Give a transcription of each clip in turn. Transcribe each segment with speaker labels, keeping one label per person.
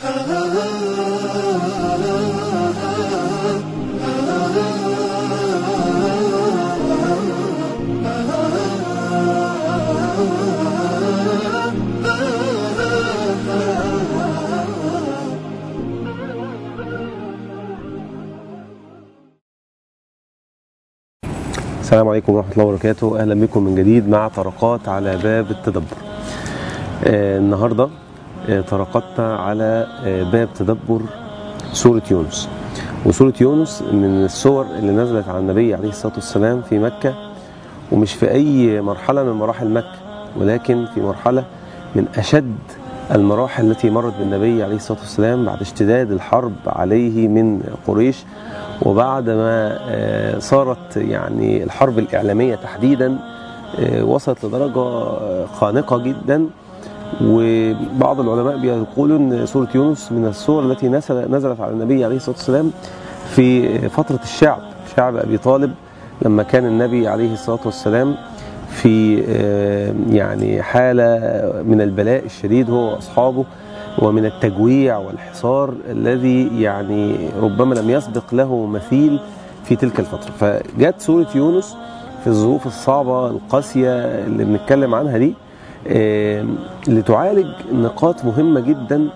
Speaker 1: السلام عليكم ورحمة الله وبركاته أهلا بكم من جديد مع طرقات على باب التدبر آه النهاردة آه طرقاتنا على آه باب تدبر سورة يونس وسورة يونس من السور اللي نزلت على النبي عليه الصلاة والسلام في مكة ومش في أي مرحلة من مراحل مكة ولكن في مرحلة من أشد المراحل التي مرت بالنبي عليه الصلاة والسلام بعد اشتداد الحرب عليه من قريش وبعد ما صارت يعني الحرب الإعلامية تحديدا وصلت لدرجة خانقة جدا وبعض العلماء بيقولوا ان سورة يونس من السور التي نزلت على النبي عليه الصلاة والسلام في فترة الشعب شعب أبي طالب لما كان النبي عليه الصلاة والسلام في يعني حالة من البلاء الشديد هو وأصحابه ومن التجويع والحصار الذي يعني ربما لم يسبق له مثيل في تلك الفترة فجت سورة يونس في الظروف الصعبة القاسية اللي بنتكلم عنها دي لتعالج نقاط مهمة جدا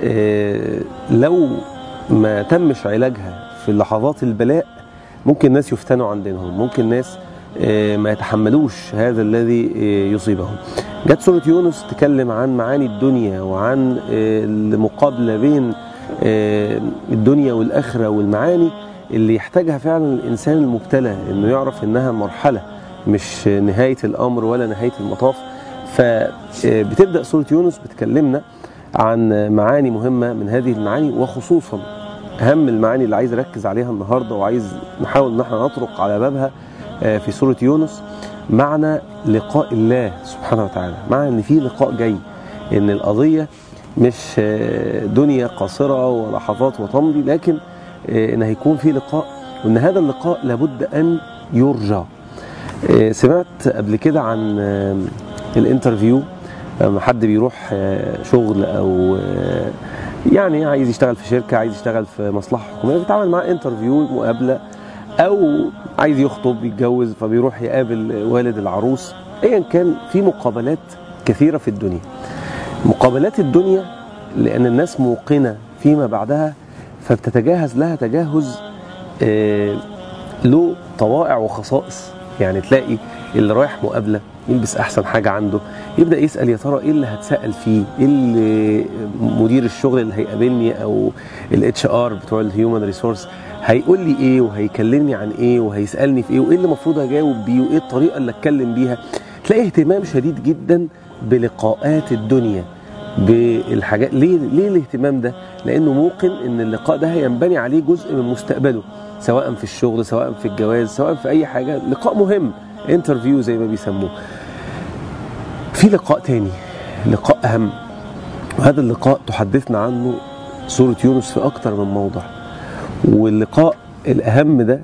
Speaker 1: لو ما تمش علاجها في لحظات البلاء ممكن الناس يفتنوا عن دينهم ممكن الناس ما يتحملوش هذا الذي يصيبهم جت سورة يونس تكلم عن معاني الدنيا وعن المقابلة بين الدنيا والآخرة والمعاني اللي يحتاجها فعلا الإنسان المبتلى إنه يعرف إنها مرحلة مش نهاية الأمر ولا نهاية المطاف فبتبدأ سورة يونس بتكلمنا عن معاني مهمة من هذه المعاني وخصوصا أهم المعاني اللي عايز أركز عليها النهاردة وعايز نحاول إن احنا نطرق على بابها في سورة يونس معنى لقاء الله سبحانه وتعالى معنى ان في لقاء جاي ان القضية مش دنيا قاصرة ولحظات وتمضي لكن ان هيكون في لقاء وان هذا اللقاء لابد ان يرجى سمعت قبل كده عن الانترفيو لما حد بيروح شغل او يعني عايز يشتغل في شركة عايز يشتغل في مصلحة حكومية بيتعامل معاه انترفيو مقابلة او عايز يخطب يتجوز فبيروح يقابل والد العروس ايا كان في مقابلات كثيره في الدنيا مقابلات الدنيا لان الناس موقنه فيما بعدها فبتتجهز لها تجهز آه له طوائع وخصائص يعني تلاقي اللي رايح مقابله يلبس احسن حاجه عنده يبدا يسال يا ترى ايه اللي هتسال فيه ايه اللي مدير الشغل اللي هيقابلني او الاتش ار بتوع الهيومن ريسورس هيقول لي ايه وهيكلمني عن ايه وهيسالني في ايه وايه اللي المفروض اجاوب بيه وايه الطريقه اللي اتكلم بيها تلاقي اهتمام شديد جدا بلقاءات الدنيا بالحاجات ليه ليه الاهتمام ده لانه موقن ان اللقاء ده هينبني عليه جزء من مستقبله سواء في الشغل سواء في الجواز سواء في اي حاجه لقاء مهم انترفيو زي ما بيسموه في لقاء تاني لقاء اهم وهذا اللقاء تحدثنا عنه سوره يونس في اكتر من موضع واللقاء الأهم ده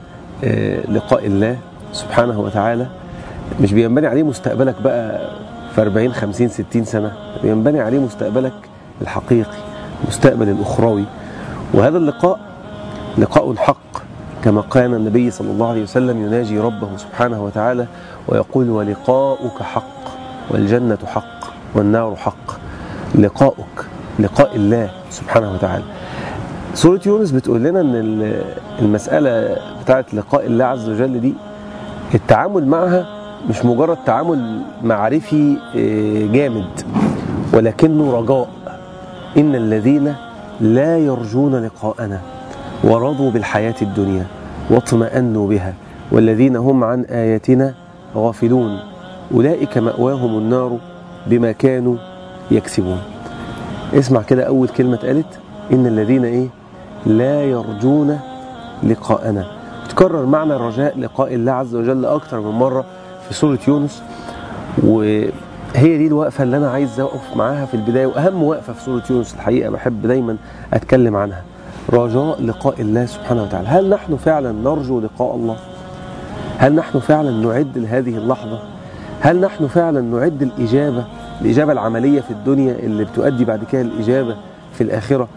Speaker 1: لقاء الله سبحانه وتعالى مش بينبني عليه مستقبلك بقى في 40 50 60 سنة بينبني عليه مستقبلك الحقيقي المستقبل الأخروي وهذا اللقاء لقاء حق كما كان النبي صلى الله عليه وسلم يناجي ربه سبحانه وتعالى ويقول ولقاؤك حق والجنة حق والنار حق لقاؤك لقاء الله سبحانه وتعالى سورة يونس بتقول لنا ان المسألة بتاعت لقاء الله عز وجل دي التعامل معها مش مجرد تعامل معرفي جامد ولكنه رجاء إن الذين لا يرجون لقاءنا ورضوا بالحياة الدنيا واطمأنوا بها والذين هم عن آياتنا غافلون أولئك مأواهم النار بما كانوا يكسبون اسمع كده أول كلمة قالت إن الذين إيه لا يرجون لقاءنا تكرر معنى الرجاء لقاء الله عز وجل أكثر من مرة في سورة يونس وهي دي الوقفة اللي أنا عايز أقف معاها في البداية وأهم وقفة في سورة يونس الحقيقة بحب دايما أتكلم عنها رجاء لقاء الله سبحانه وتعالى هل نحن فعلا نرجو لقاء الله هل نحن فعلا نعد لهذه اللحظة هل نحن فعلا نعد الإجابة الإجابة العملية في الدنيا اللي بتؤدي بعد كده الإجابة في الآخرة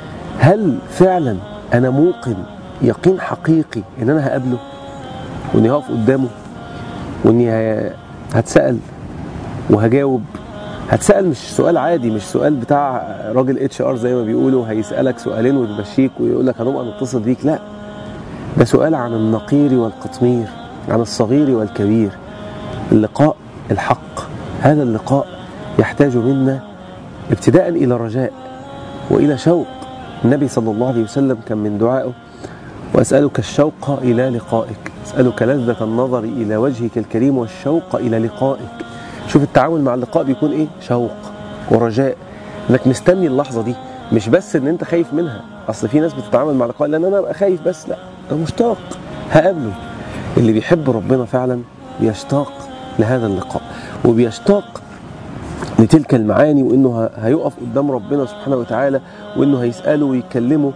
Speaker 1: هل فعلا أنا موقن يقين حقيقي إن أنا هقابله وإني هقف قدامه وإني ه- هتسأل وهجاوب هتسأل مش سؤال عادي مش سؤال بتاع راجل اتش ار زي ما بيقولوا هيسألك سؤالين ويمشيك ويقول لك هنبقى نتصل بيك لا ده سؤال عن النقير والقطمير عن الصغير والكبير اللقاء الحق هذا اللقاء يحتاج منا ابتداء إلى رجاء وإلى شوق النبي صلى الله عليه وسلم كان من دعائه وأسألك الشوق إلى لقائك أسألك لذة النظر إلى وجهك الكريم والشوق إلى لقائك شوف التعامل مع اللقاء بيكون إيه شوق ورجاء إنك مستني اللحظة دي مش بس إن أنت خايف منها أصل في ناس بتتعامل مع اللقاء لأن أنا أبقى خايف بس لا أنا مشتاق هقابله اللي بيحب ربنا فعلا بيشتاق لهذا اللقاء وبيشتاق لتلك المعاني وانه ه- هيقف قدام ربنا سبحانه وتعالى وانه هيساله ويكلمه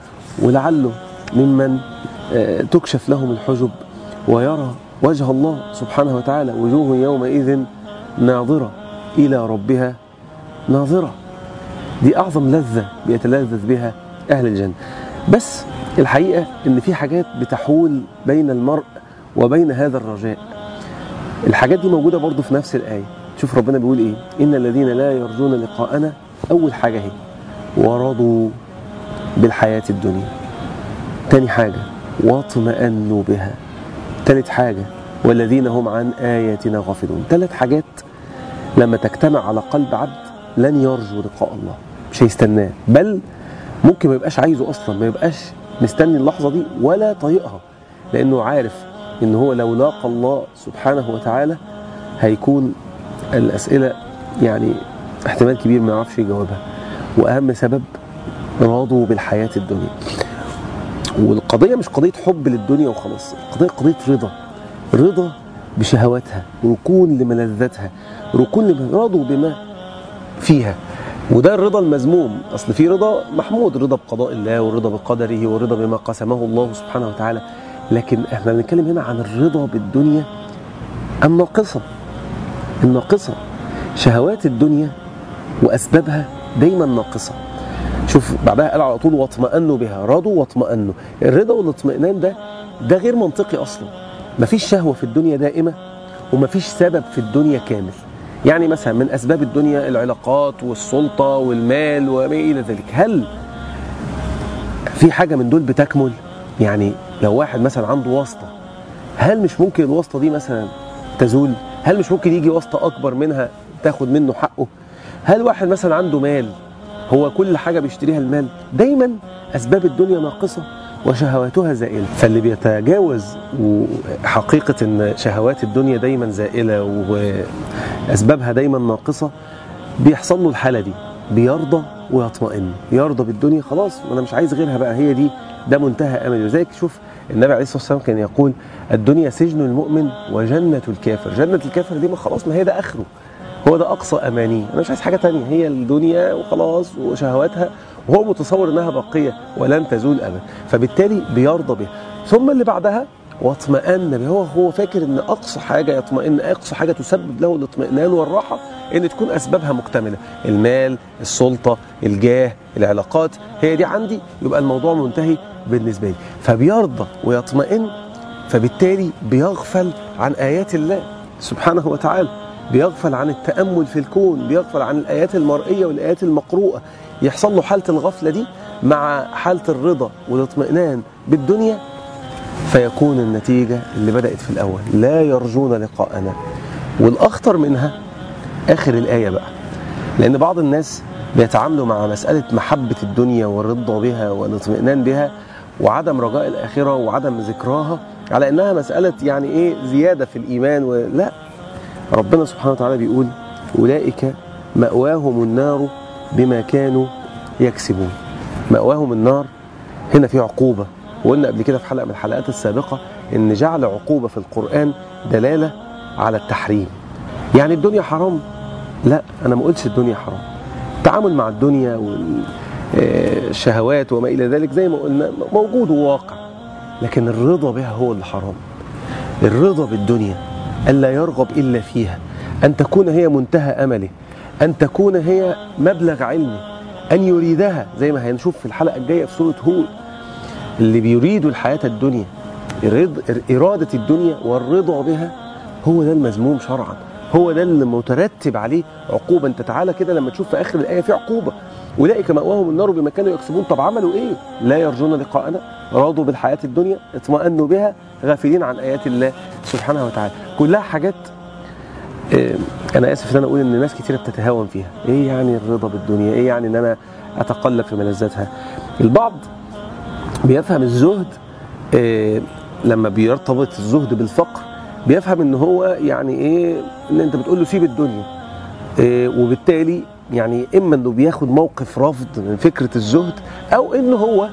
Speaker 1: ولعله ممن آه، تكشف لهم الحجب ويرى وجه الله سبحانه وتعالى وجوه يومئذ ناظرة إلى ربها ناظرة دي أعظم لذة بيتلذذ بها أهل الجنة بس الحقيقة إن في حاجات بتحول بين المرء وبين هذا الرجاء الحاجات دي موجودة برضو في نفس الآية شوف ربنا بيقول إيه إن الذين لا يرجون لقاءنا أول حاجة هي ورضوا بالحياة الدنيا تاني حاجة واطمأنوا بها تالت حاجة والذين هم عن آياتنا غافلون تلات حاجات لما تجتمع على قلب عبد لن يرجو لقاء الله مش هيستناه بل ممكن ما يبقاش عايزه اصلا ما يبقاش مستني اللحظه دي ولا طايقها لانه عارف ان هو لو لاقى الله سبحانه وتعالى هيكون الاسئله يعني احتمال كبير ما يعرفش يجاوبها واهم سبب راضوا بالحياه الدنيا والقضيه مش قضيه حب للدنيا وخلاص القضيه قضيه رضا رضا بشهواتها ركون لملذاتها ركون لما راضوا بما فيها وده الرضا المذموم اصل في رضا محمود رضا بقضاء الله والرضا بقدره والرضا بما قسمه الله سبحانه وتعالى لكن احنا بنتكلم هنا عن الرضا بالدنيا الناقصه الناقصه شهوات الدنيا واسبابها دايما ناقصه شوف بعدها قال على طول واطمأنوا بها رضوا واطمأنوا الرضا والاطمئنان ده ده غير منطقي اصلا مفيش شهوه في الدنيا دائمه ومفيش سبب في الدنيا كامل يعني مثلا من اسباب الدنيا العلاقات والسلطه والمال وما الى ذلك هل في حاجه من دول بتكمل يعني لو واحد مثلا عنده واسطه هل مش ممكن الواسطه دي مثلا تزول هل مش ممكن يجي واسطه اكبر منها تاخد منه حقه هل واحد مثلا عنده مال هو كل حاجه بيشتريها المال دايما اسباب الدنيا ناقصه وشهواتها زائله فاللي بيتجاوز حقيقه ان شهوات الدنيا دايما زائله واسبابها دايما ناقصه بيحصل له الحاله دي بيرضى ويطمئن يرضى بالدنيا خلاص انا مش عايز غيرها بقى هي دي ده منتهى املي وزيك شوف النبي عليه الصلاه والسلام كان يقول الدنيا سجن المؤمن وجنه الكافر جنه الكافر دي ما خلاص ما هي ده اخره هو ده اقصى امانيه انا مش عايز حاجه تانية هي الدنيا وخلاص وشهواتها وهو متصور انها باقيه ولن تزول ابدا فبالتالي بيرضى بها ثم اللي بعدها واطمأن به هو هو فاكر ان اقصى حاجه يطمئن اقصى حاجه تسبب له الاطمئنان والراحه ان تكون اسبابها مكتمله المال السلطه الجاه العلاقات هي دي عندي يبقى الموضوع منتهي بالنسبه لي فبيرضى ويطمئن فبالتالي بيغفل عن ايات الله سبحانه وتعالى بيغفل عن التامل في الكون بيغفل عن الايات المرئيه والايات المقروءه يحصل له حاله الغفله دي مع حاله الرضا والاطمئنان بالدنيا فيكون النتيجة اللي بدأت في الأول لا يرجون لقاءنا والأخطر منها آخر الآية بقى لأن بعض الناس بيتعاملوا مع مسألة محبة الدنيا والرضا بها والاطمئنان بها وعدم رجاء الآخرة وعدم ذكراها على أنها مسألة يعني إيه زيادة في الإيمان ولا ربنا سبحانه وتعالى بيقول أولئك مأواهم النار بما كانوا يكسبون مأواهم النار هنا في عقوبة وقلنا قبل كده في حلقه من الحلقات السابقه ان جعل عقوبه في القران دلاله على التحريم يعني الدنيا حرام لا انا ما قلتش الدنيا حرام التعامل مع الدنيا والشهوات وما الى ذلك زي ما قلنا موجود وواقع لكن الرضا بها هو اللي حرام الرضا بالدنيا الا يرغب الا فيها ان تكون هي منتهى امله ان تكون هي مبلغ علمه أن يريدها زي ما هنشوف في الحلقة الجاية في سورة هود اللي بيريدوا الحياة الدنيا الرض- إرادة الدنيا والرضا بها هو ده المذموم شرعا هو ده اللي مترتب عليه عقوبة انت تعالى كده لما تشوف في آخر الآية في عقوبة أولئك مأواهم النار بما كانوا يكسبون طب عملوا إيه لا يرجون لقاءنا راضوا بالحياة الدنيا اطمأنوا بها غافلين عن آيات الله سبحانه وتعالى كلها حاجات آه، انا اسف ان انا اقول ان ناس كتيره بتتهاون فيها ايه يعني الرضا بالدنيا ايه يعني ان انا اتقلب في ملذاتها البعض بيفهم الزهد آه، لما بيرتبط الزهد بالفقر بيفهم ان هو يعني ايه ان انت بتقول له سيب الدنيا آه، وبالتالي يعني اما انه بياخد موقف رفض من فكره الزهد او ان هو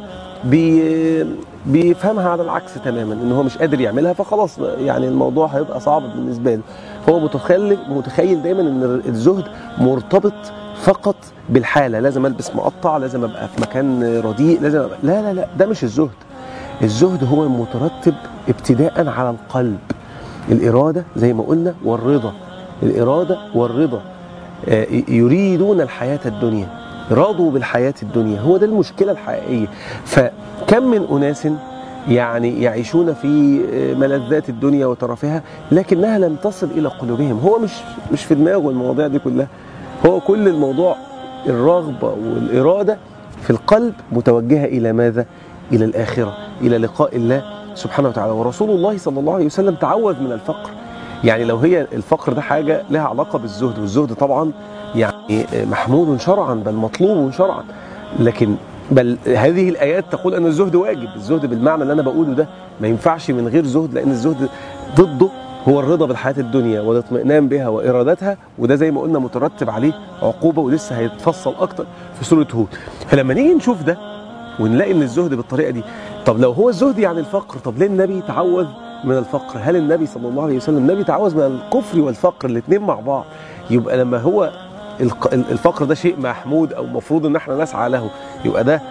Speaker 1: بي بيفهمها على العكس تماما ان هو مش قادر يعملها فخلاص يعني الموضوع هيبقى صعب بالنسبه له هو متخيل متخيل دايما ان الزهد مرتبط فقط بالحاله لازم البس مقطع لازم ابقى في مكان رديء لازم أبقى لا لا لا ده مش الزهد الزهد هو المترتب ابتداء على القلب الاراده زي ما قلنا والرضا الاراده والرضا آه، يريدون الحياه الدنيا راضوا بالحياه الدنيا هو ده المشكله الحقيقيه فكم من اناس يعني يعيشون في آه، ملذات الدنيا وترفها لكنها لم تصل الى قلوبهم هو مش مش في دماغه المواضيع دي كلها هو كل الموضوع الرغبه والاراده في القلب متوجهه الى ماذا الى الاخره الى لقاء الله سبحانه وتعالى ورسول الله صلى الله عليه وسلم تعوذ من الفقر يعني لو هي الفقر ده حاجه لها علاقه بالزهد والزهد طبعا يعني محمود شرعا بل مطلوب شرعا لكن بل هذه الايات تقول ان الزهد واجب الزهد بالمعنى اللي انا بقوله ده ما ينفعش من غير زهد لان الزهد ضده هو الرضا بالحياه الدنيا والاطمئنان بها وارادتها وده زي ما قلنا مترتب عليه عقوبه ولسه هيتفصل اكتر في سوره هود فلما نيجي نشوف ده ونلاقي ان الزهد بالطريقه دي طب لو هو الزهد يعني الفقر طب ليه النبي تعوذ من الفقر هل النبي صلى الله عليه وسلم النبي تعوذ من الكفر والفقر الاثنين مع بعض يبقى لما هو الق- الفقر ده شيء محمود او مفروض ان احنا نسعى له يبقى ده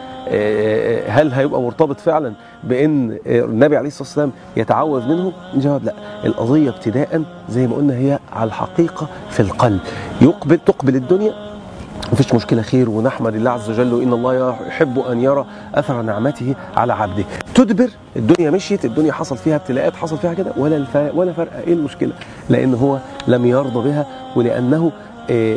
Speaker 1: آه، هل هيبقى مرتبط فعلا بان آه، النبي عليه الصلاه والسلام يتعوذ منه؟ الجواب لا، القضيه ابتداء زي ما قلنا هي على الحقيقه في القلب، يقبل تقبل الدنيا مفيش مشكلة خير ونحمد الله عز وجل وإن الله يحب أن يرى أثر نعمته على عبده تدبر الدنيا مشيت الدنيا حصل فيها ابتلاءات حصل فيها كده ولا الف... ولا فرق إيه المشكلة لأن هو لم يرضى بها ولأنه آه،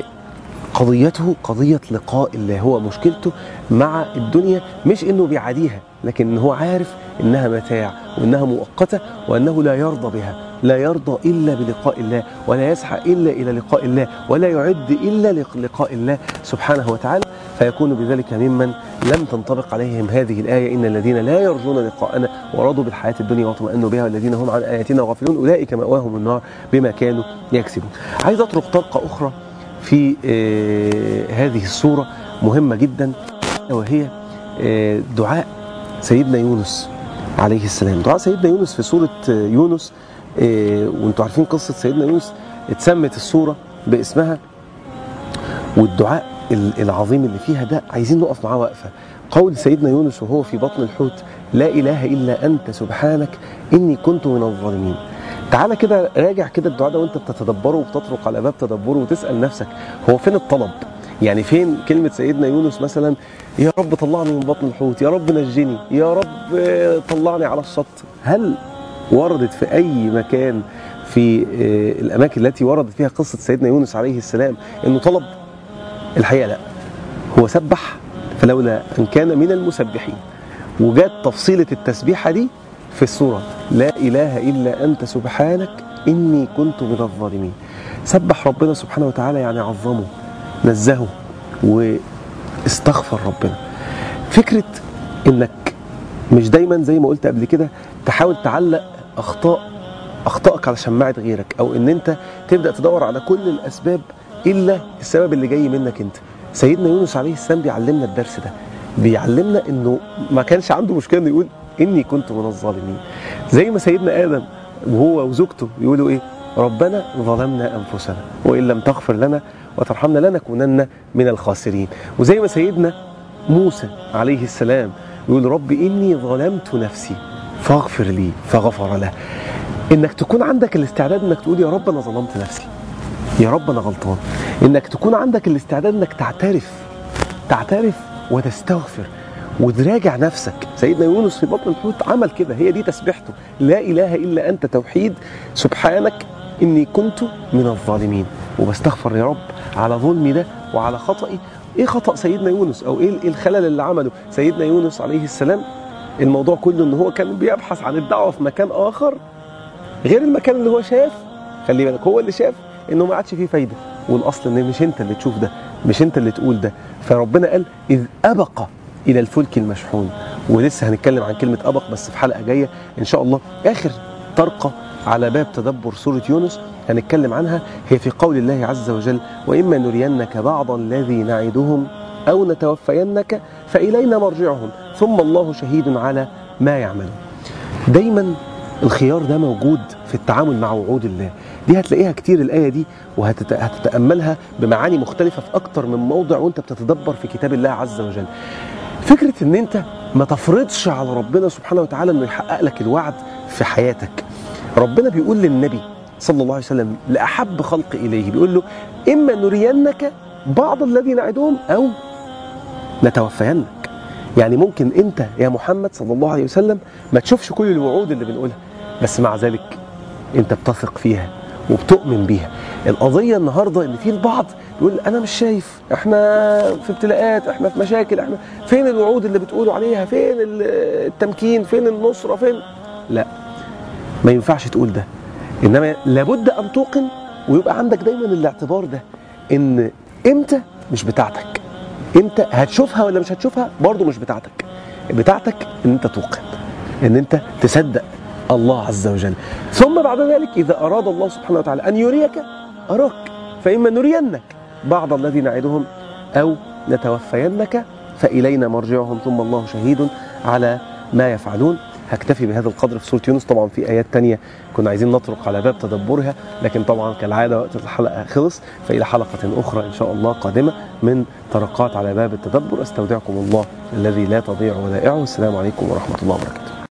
Speaker 1: قضيته قضية لقاء الله هو مشكلته مع الدنيا مش انه بيعاديها لكن هو عارف انها متاع وانها مؤقتة وانه لا يرضى بها لا يرضى الا بلقاء الله ولا يسعى الا الى لقاء الله ولا يعد الا لقاء الله سبحانه وتعالى فيكون بذلك ممن لم تنطبق عليهم هذه الآية إن الذين لا يرجون لقاءنا ورضوا بالحياة الدنيا واطمأنوا بها والذين هم عن آياتنا غافلون أولئك مأواهم النار بما كانوا يكسبون عايز أطرق طرقة أخرى في آه، هذه الصورة مهمة جدا وهي آه، دعاء سيدنا يونس عليه السلام دعاء سيدنا يونس في سورة آه، يونس آه، وانتم عارفين قصة سيدنا يونس اتسمت السورة باسمها والدعاء ال- العظيم اللي فيها ده عايزين نقف معاه وقفة قول سيدنا يونس وهو في بطن الحوت لا إله إلا أنت سبحانك إني كنت من الظالمين تعالى كده راجع كده الدعاء ده وانت بتتدبره وبتطرق على باب تدبره وتسأل نفسك هو فين الطلب يعني فين كلمة سيدنا يونس مثلا يا رب طلعني من بطن الحوت يا رب نجني يا رب آه، طلعني على الشط هل وردت في أي مكان في آه، الأماكن التي وردت فيها قصة سيدنا يونس عليه السلام إنه طلب الحقيقة لا هو سبح فلولا أن كان من المسبحين وجات تفصيلة التسبيحة دي في السورة لا إله إلا أنت سبحانك إني كنت من الظالمين سبح ربنا سبحانه وتعالى يعني عظمه نزهه واستغفر ربنا فكرة إنك مش دايما زي ما قلت قبل كده تحاول تعلق أخطاء أخطائك على شماعة غيرك أو إن أنت تبدأ تدور على كل الأسباب إلا السبب اللي جاي منك أنت سيدنا يونس عليه السلام بيعلمنا الدرس ده بيعلمنا انه ما كانش عنده مشكله انه يقول اني كنت من الظالمين زي ما سيدنا ادم وهو وزوجته يقولوا ايه ربنا ظلمنا انفسنا وان لم تغفر لنا وترحمنا لنكونن من الخاسرين وزي ما سيدنا موسى عليه السلام يقول رب اني ظلمت نفسي فاغفر لي فغفر له انك تكون عندك الاستعداد انك تقول يا رب انا ظلمت نفسي يا رب انا غلطان انك تكون عندك الاستعداد انك تعترف تعترف وتستغفر وتراجع نفسك سيدنا يونس في بطن الحوت عمل كده هي دي تسبيحته لا اله الا انت توحيد سبحانك اني كنت من الظالمين وبستغفر يا رب على ظلمي ده وعلى خطئي ايه خطا سيدنا يونس او ايه إيه الخلل اللي عمله سيدنا يونس عليه السلام الموضوع كله ان هو كان بيبحث عن الدعوه في مكان اخر غير المكان اللي هو شاف خلي بالك هو اللي شاف انه ما عادش فيه فايده والاصل ان مش انت اللي تشوف ده مش انت اللي تقول ده فربنا قال اذ ابق الى الفلك المشحون ولسه هنتكلم عن كلمه ابق بس في حلقه جايه ان شاء الله اخر طرقه على باب تدبر سوره يونس هنتكلم عنها هي في قول الله عز وجل واما نرينك بعض الذي نعدهم او نتوفينك فالينا مرجعهم ثم الله شهيد على ما يعملون دايما الخيار ده موجود في التعامل مع وعود الله دي هتلاقيها كتير الآية دي وهتتأملها بمعاني مختلفة في أكتر من موضع وانت بتتدبر في كتاب الله عز وجل فكرة ان انت ما تفرضش على ربنا سبحانه وتعالى انه يحقق لك الوعد في حياتك ربنا بيقول للنبي صلى الله عليه وسلم لأحب خلق إليه بيقول له إما نرينك بعض الذي نعدهم أو نتوفينك يعني ممكن انت يا محمد صلى الله عليه وسلم ما تشوفش كل الوعود اللي بنقولها بس مع ذلك انت بتثق فيها وبتؤمن بيها القضية النهاردة ان في البعض يقول انا مش شايف احنا في ابتلاءات احنا في مشاكل احنا فين الوعود اللي بتقولوا عليها فين التمكين فين النصرة فين لا ما ينفعش تقول ده انما لابد ان توقن ويبقى عندك دايما الاعتبار ده ان امتى مش بتاعتك امتى هتشوفها ولا مش هتشوفها برضه مش بتاعتك بتاعتك ان انت توقن ان انت تصدق الله عز وجل ثم بعد ذلك اذا اراد الله سبحانه وتعالى ان يريك اراك فاما نرينك بعض الذي نعدهم او نتوفينك فالينا مرجعهم ثم الله شهيد على ما يفعلون هكتفي بهذا القدر في سوره يونس طبعا في ايات تانية كنا عايزين نطرق على باب تدبرها لكن طبعا كالعاده وقت الحلقه خلص فالى حلقه اخرى ان شاء الله قادمه من طرقات على باب التدبر استودعكم الله الذي لا تضيع ودائعه السلام عليكم ورحمه الله وبركاته